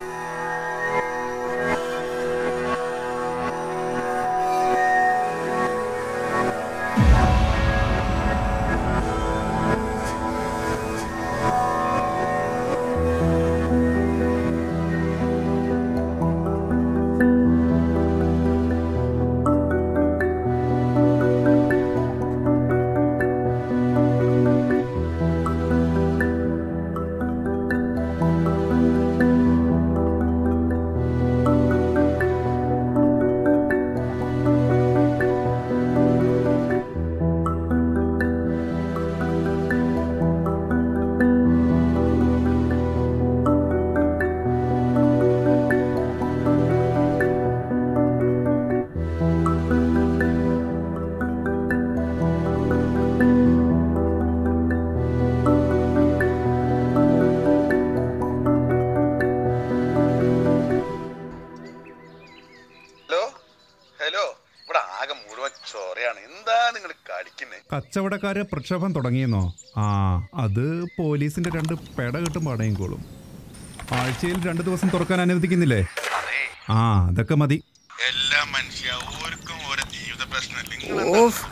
Hello hello ഇവിടെ ആകെ മുഴുവൻ ചോറയാണ് എന്താ നിങ്ങൾ കളിക്കുന്നത് കച്ചവടക്കാര് പ്രക്ഷോഭം തുടങ്ങിയെന്നോ ആ അത് പോലീസിന്റെ രണ്ട് പെട കിട്ടും പടയിക്കോളും ആഴ്ചയിൽ രണ്ട് ദിവസം തുറക്കാൻ അനുവദിക്കുന്നില്ലേ അതെ ആ അതൊക്കെ മതി എല്ലാ മനുഷ്യ ഓർക്കും ഓരോ ജീവിത പ്രശ്നം നിങ്ങൾ ഓഫ്.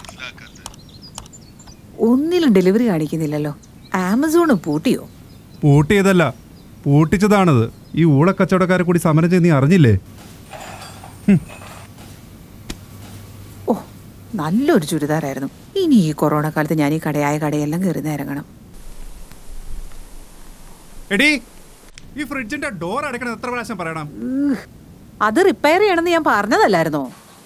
ഒന്നിലും ഡെലിവറി കാണിക്കുന്നില്ലല്ലോ ആമസോണ് പൂട്ടിയോ പൂട്ടിയതല്ല പൂട്ടിച്ചതാണത് ഈ ഊളക്കച്ചവടക്കാരെ കൂടി സമരം ചെയ്ത് നീ അറിഞ്ഞില്ലേ ഓ നല്ലൊരു ചുരിദാറായിരുന്നു ഇനി ഈ കൊറോണ കാലത്ത് ഞാൻ ഈ കടയായ കടയെല്ലാം കയറി ഇറങ്ങണം എടി ഈ ഫ്രിഡ്ജിന്റെ ഡോർ അടയ്ക്കണത് എത്ര പ്രാവശ്യം പറയണം അത് റിപ്പയർ ചെയ്യണമെന്ന് ഞാൻ പറഞ്ഞതല്ലായിരുന്നോ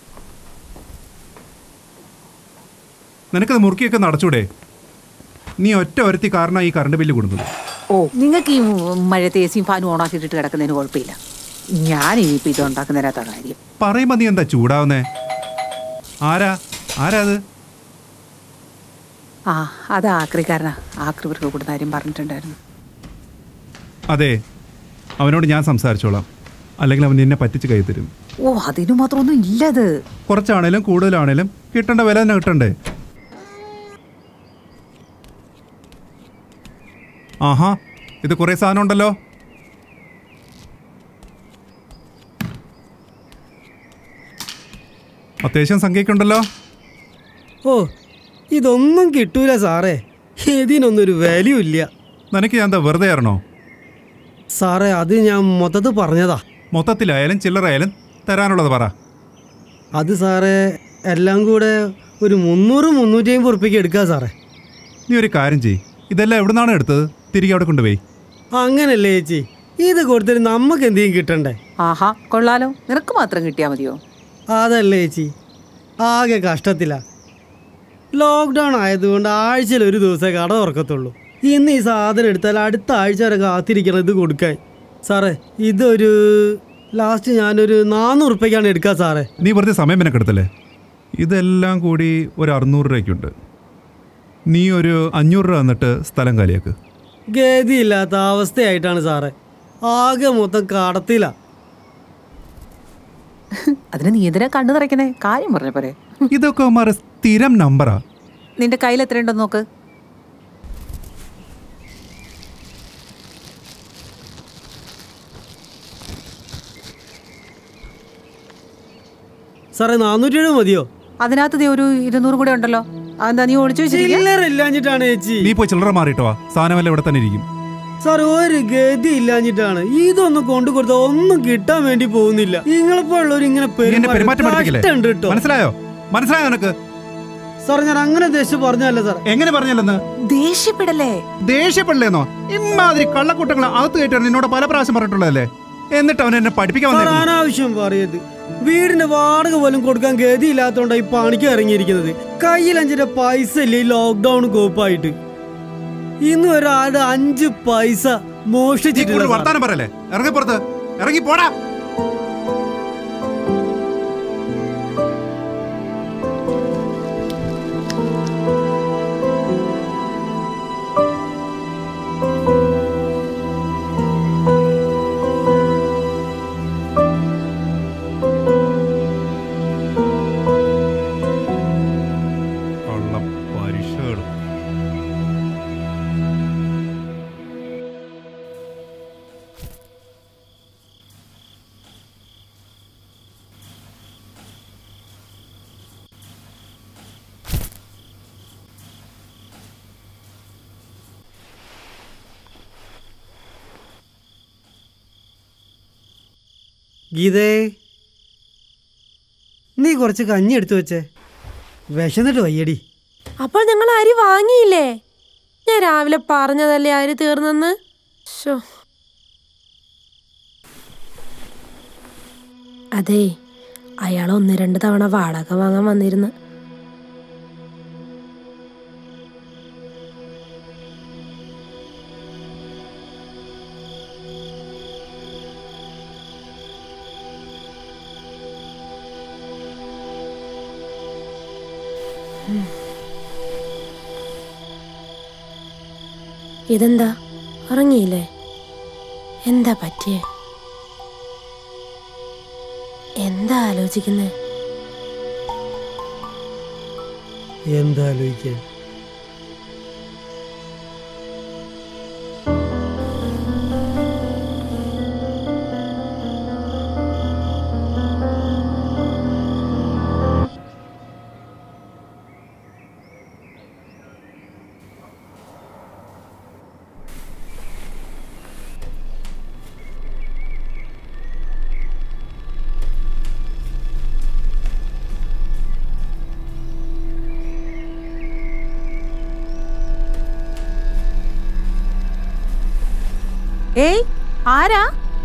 നിനക്കത് മുറുക്കിയൊക്കെ നടച്ചൂടെ നീ ഒറ്റ ഒരുത്തി കാരണം ഈ കറണ്ട് ബില്ല് കൊടുക്കുന്നത് ഓ നിങ്ങൾക്ക് ഈ മഴയത്ത് എ സിയും ഫാനും ഓണാക്കിയിട്ടിട്ട് കിടക്കുന്നതിന് കുഴപ്പമില്ല ഞാൻ ഇനിയിപ്പോൾ ഇത് ഉണ്ടാക്കുന്നതിനകത്ത കാര്യം പറയുമ്പോ നീ എന്താ ചൂടാവുന്നേ ആരാ ആരാ അത് ആ അത് ആക്രിക്കാരനാ ആക്രിവർക്ക് കൂടുന്ന കാര്യം പറഞ്ഞിട്ടുണ്ടായിരുന്നു അതെ അവനോട് ഞാൻ സംസാരിച്ചോളാം അല്ലെങ്കിൽ അവൻ നിന്നെ പറ്റിച്ച് കൈ തരും ഓ അതിനു മാത്രമൊന്നും ഇല്ലത് കുറച്ചാണേലും കൂടുതലാണേലും കിട്ടേണ്ട വില തന്നെ കിട്ടണ്ടേ ആഹാ ഇത് കുറേ സാധനം ഉണ്ടല്ലോ അത്യാവശ്യം സംഖ്യയൊക്കെ ഉണ്ടല്ലോ ഓ ഇതൊന്നും കിട്ടൂല സാറേ ഇതിനൊന്നൊരു വാല്യൂ ഇല്ല നിനക്ക് ഞാൻ എന്താ വെറുതെ ആയിരുന്നോ സാറേ അത് ഞാൻ മൊത്തത്തിൽ പറഞ്ഞതാ മൊത്തത്തിലായാലും ചില്ലറായാലും തരാനുള്ളത് പറ അത് സാറേ എല്ലാം കൂടെ ഒരു മുന്നൂറ് മുന്നൂറ്റി അമ്പത് ഉറുപ്പിക്ക് എടുക്കാം സാറേ നീ ഒരു കാര്യം ചെയ് ഇതെല്ലാം എവിടുന്നാണ് എടുത്തത് തിരികെ അവിടെ കൊണ്ടുപോയി അങ്ങനല്ലേ ചേച്ചി ഇത് കൊടുത്തിട്ട് നമുക്ക് എന്തെങ്കിലും കിട്ടണ്ടേ ആഹാ കൊള്ളാലോ നിനക്ക് മാത്രം കിട്ടിയാൽ മതിയോ അതല്ലേ ചേച്ചി ആകെ കഷ്ടത്തില ലോക്ക്ഡൗൺ ആയതുകൊണ്ട് ആഴ്ചയിൽ ഒരു ദിവസമേ കട തുറക്കത്തുള്ളൂ ഇന്ന് ഈ സാധനം എടുത്താൽ അടുത്ത ആഴ്ച വരെ കാത്തിരിക്കണം ഇത് കൊടുക്കാൻ സാറേ ഇതൊരു ലാസ്റ്റ് ഞാനൊരു നാനൂറ് ഉറുപ്പ്യക്കാണ് എടുക്കുക സാറേ നീ വെറുതെ സമയം മെനക്കെടുത്തല്ലേ ഇതെല്ലാം കൂടി ഒരു അറുന്നൂറ് രൂപയ്ക്കുണ്ട് നീ ഒരു അഞ്ഞൂറ് രൂപ തന്നിട്ട് സ്ഥലം കാലിയാക്ക് ഗതിയില്ലാത്ത അവസ്ഥയായിട്ടാണ് സാറേ ആകെ മൊത്തം കടത്തില അതിന് നീ എന്തിനാ കണ്ണു നിറയ്ക്കണേ കാര്യം പറഞ്ഞ പോരെ ഇതൊക്കെ അവന്മാരെ സ്ഥിരം നമ്പറാ നിന്റെ കയ്യിൽ എത്രയുണ്ടെന്ന് നോക്ക് സാറേ നാനൂറ്റി എഴുപത് മതിയോ അതിനകത്ത് ദേ ഒരു ഇരുന്നൂറ് കൂടെ ഉണ്ടല്ലോ അതെന്താ നീ ഒളിച്ചു വെച്ചിരിക്കുക ചില്ലറ ഇല്ലാഞ്ഞിട്ടാണ് ചേച്ചി നീ പോയി ചില്ലറ മാറിയിട്ട് വാ സാധനമല്ല ഇവിടെ തന്നെ ഇരിക്കും സാർ ഒരു ഗതി ഇല്ലാഞ്ഞിട്ടാണ് ഇതൊന്നും കൊണ്ടു കൊടുത്ത ഒന്നും കിട്ടാൻ വേണ്ടി പോകുന്നില്ല നിങ്ങളിപ്പോഴുള്ളവർ ഇങ്ങനെ നീ എന്നെ പെരുമാറ്റം പഠിപ്പിക്കില്ലേ കഷ്ടമുണ്ട് കേട്ടോ മനസ്സിലായോ മനസ്സിലായോ നിനക്ക് സാർ ഞാൻ അങ്ങനെ ദേശം പറഞ്ഞല്ല സാർ എങ്ങനെ പറഞ്ഞല്ലെന്ന് ദേഷ്യപ്പെടല്ലേ ദേഷ്യപ്പെടില്ലേന്നോ ഇമാതിരി കള്ളക്കൂട്ടങ്ങൾ അകത്ത് കയറ്റാൻ നിന്നോട് പല പ്രാവശ്യം പറഞ്ഞിട്ടുള്ളതല്ലേ എന്നിട്ട് അവൻ എന്നെ പഠിപ്പിക്കാൻ സാർ വന്നേക്കുന്നു. അനാവശ്യം പറയരുത് വീടിന്റെ വാടക പോലും കൊടുക്കാൻ ഗതി ഇല്ലാത്തോണ്ടാ ഈ പണിക്ക് ഇറങ്ങിയിരിക്കുന്നത് കയ്യിൽ അഞ്ചിന്റെ പൈസ ഇല്ല ഈ ലോക്ക്ഡൌൺ കോപ്പായിട്ട് ഇന്ന് ഒരാളുടെ അഞ്ച് പൈസ നീ കൂടുതൽ മോഷ്ടിച്ചിട്ടില്ല സാർ. വർത്താനം പറയല്ലേ ഇറങ്ങി പുറത്ത് ഇറങ്ങി പോടാ കള്ള പരിശകളും ഗീതേ നീ കുറച്ച് കഞ്ഞി എടുത്തു വെച്ചേ വിശന്നിട്ട് വയ്യടി അപ്പോൾ നിങ്ങൾ അരി വാങ്ങിയില്ലേ ഞാൻ രാവിലെ പറഞ്ഞതല്ലേ അരി തീർന്നെന്ന് ശോ അതെ അയാൾ ഒന്ന് രണ്ട് തവണ വാടക വാങ്ങാൻ വന്നിരുന്നു ഇതെന്താ ഉറങ്ങിയില്ലേ എന്താ പറ്റിയേ എന്താ ആലോചിക്കുന്നേ എന്താ ആലോചിക്കാൻ ഏയ് ആരാ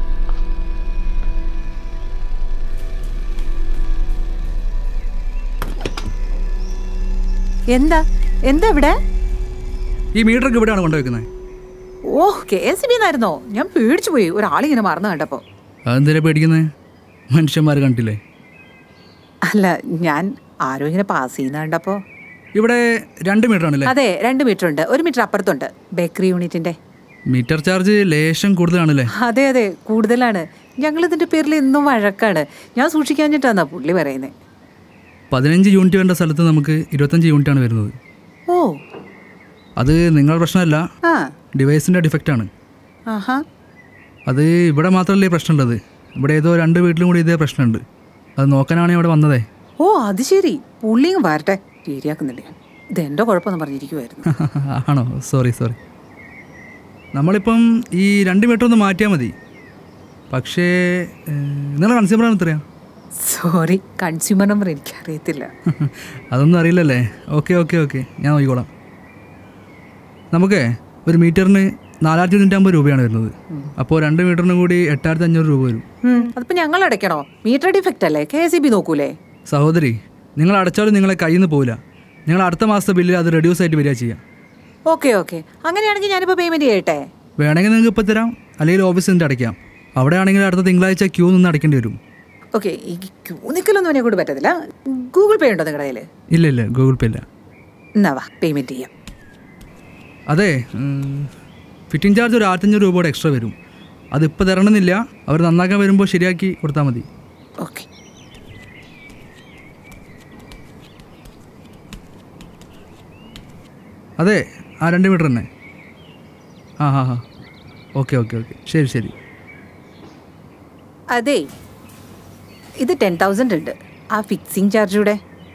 എന്താ എന്താ ഇവിടെ ഈ മീറ്ററൊക്കെ ഇവിടെയാണ് കൊണ്ടുവയ്ക്കുന്നത് ഓ കെ എസ് ബി എന്നായിരുന്നോ ഞാൻ പേടിച്ചു പോയി ഒരാളിങ്ങനെ മറന്നു കണ്ടപ്പോ അതെന്തിനാ പേടിക്കുന്നത് മനുഷ്യന്മാർ കണ്ടില്ലേ അല്ല ഞാൻ ആരോ ഇങ്ങനെ പാസ് ചെയ്യുന്ന കണ്ടപ്പോ ഇവിടെ രണ്ട് മീറ്റർ ആണല്ലേ അതെ രണ്ട് മീറ്റർ ഉണ്ട് ഒരു മീറ്റർ അപ്പുറത്തുണ്ട് ബേക്കറി യൂണിറ്റിന്റെ മീറ്റർ ചാർജ് ലേശം കൂടുതലാണല്ലേ അതെ അതെ കൂടുതലാണ് ഞങ്ങൾ ഇതിന്റെ പേരിൽ എന്നും വഴക്കാണ് ഞാൻ സൂക്ഷിക്കാഞ്ഞിട്ടാന്നാ പുള്ളി പറയുന്നത് പതിനഞ്ച് യൂണിറ്റ് വേണ്ട സ്ഥലത്ത് നമുക്ക് ഇരുപത്തഞ്ച് യൂണിറ്റാണ് വരുന്നത് ഓ അത് നിങ്ങളുടെ പ്രശ്നമല്ല ആ ഡിവൈസിൻ്റെ ഡിഫക്റ്റാണ് ആഹാ അത് ഇവിടെ മാത്രമല്ലേ ഈ പ്രശ്നമുള്ളത് ഇവിടെ ഏതോ രണ്ട് വീട്ടിലും കൂടി ഇതേ പ്രശ്നമുണ്ട് അത് നോക്കാനാണ് ഇവിടെ വന്നതേ ഓ അത് ശരി പുള്ളിയും വരട്ടെ ശരിയാക്കുന്നില്ല ഇത് എന്റെ കുഴപ്പമെന്ന് പറഞ്ഞിരിക്കുമായിരുന്നു ആണോ സോറി സോറി നമ്മളിപ്പം ഈ രണ്ട് മീറ്റർ ഒന്ന് മാറ്റിയാൽ മതി പക്ഷേ നിങ്ങളുടെ കൺസ്യൂമർ ആണ് എത്രയാ സോറി കൺസ്യൂമർ നമ്പർ എനിക്കറിയത്തില്ല അതൊന്നും അറിയില്ലല്ലേ ഓക്കെ ഓക്കെ ഓക്കെ ഞാൻ നോക്കിക്കോളാം നമുക്കേ ഒരു മീറ്ററിന് നാലായിരത്തി തൊണ്ണൂറ്റമ്പത് രൂപയാണ് വരുന്നത് അപ്പോൾ രണ്ട് മീറ്ററിനും കൂടി എട്ടായിരത്തി അഞ്ഞൂറ് രൂപ വരും ഉം, അതിപ്പോ ഞങ്ങൾ അടയ്ക്കണോ മീറ്റർ ഡിഫക്റ്റ് അല്ലേ കെ എസ് ബി നോക്കൂലേ സഹോദരി നിങ്ങൾ അടച്ചാലും നിങ്ങളെ കയ്യിൽ നിന്ന് പോവില്ല നിങ്ങൾ അടുത്ത മാസത്തെ ബില്ലിൽ അത് റെഡ്യൂസ് ആയിട്ട് വരിക ചെയ്യാം ഓക്കെ ഓക്കെ അങ്ങനെയാണെങ്കിൽ ഞാനിപ്പോ പേയ്മെന്റ് ചെയ്യട്ടെ വേണമെങ്കിൽ നിങ്ങൾക്ക് ഇപ്പോൾ തരാം അല്ലെങ്കിൽ ഓഫീസിൽ നിന്ന് അടയ്ക്കാം അവിടെ ആണെങ്കിൽ അടുത്ത തിങ്കളാഴ്ച ക്യൂ നിന്ന് അടയ്ക്കേണ്ടി വരും ഓക്കെ ഈ ക്യൂ നിൽക്കലൊന്നും എന്നെ കൊണ്ട് പറ്റത്തില്ല ഗൂഗിൾ പേ ഉണ്ടോ നിങ്ങളുടെ കയ്യിൽ ഇല്ല ഇല്ല ഗൂഗിൾ പേ ഇല്ല എന്നാ വാ പേയ്മെന്റ് ചെയ്യാം അതെ ഫിറ്റിംഗ് ചാർജ് ഒരു ആയിരത്തഞ്ഞൂറ് രൂപയുടെ എക്സ്ട്രാ വരും അതിപ്പോൾ തരണമെന്നില്ല അവർ നന്നാക്കാൻ വരുമ്പോൾ ശരിയാക്കി കൊടുത്താൽ മതി ഓക്കെ അതെ ആ രണ്ട് മീറ്റർ തന്നെ ആ ഹാ ഹാ ഓക്കെ ഓക്കെ ഓക്കെ ശരി ശരി അതെ ഇത് ടെൻ തൗസൻഡ് ഉണ്ട് ആ ഫിക്സിങ് ചാർജ് കൂടെ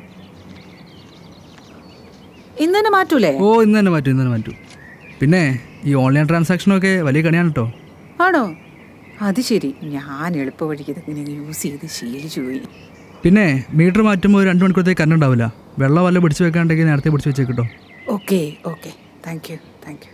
ഇന്ന് തന്നെ മാറ്റൂലേ ഓ ഇന്ന് തന്നെ മാറ്റും ഇന്ന് തന്നെ മാറ്റും പിന്നെ ഈ ഓൺലൈൻ ട്രാൻസാക്ഷനൊക്കെ വലിയ കണിയാണ് കേട്ടോ ആണോ അത് ശരി ഞാൻ എളുപ്പ വഴിക്ക് ഇങ്ങനെ യൂസ് ചെയ്ത് ശീലിച്ചു പോയി പിന്നെ മീറ്റർ മാറ്റുമ്പോൾ ഒരു രണ്ട് മണിക്കൂറത്തേക്ക് കറണ്ട് ഉണ്ടാവില്ല വെള്ളം വല്ല പിടിച്ച് വെക്കാണ്ടെങ്കിൽ നേരത്തെ പിടിച്ച് വെച്ചേക്കിട്ടോ okay okay thank you thank U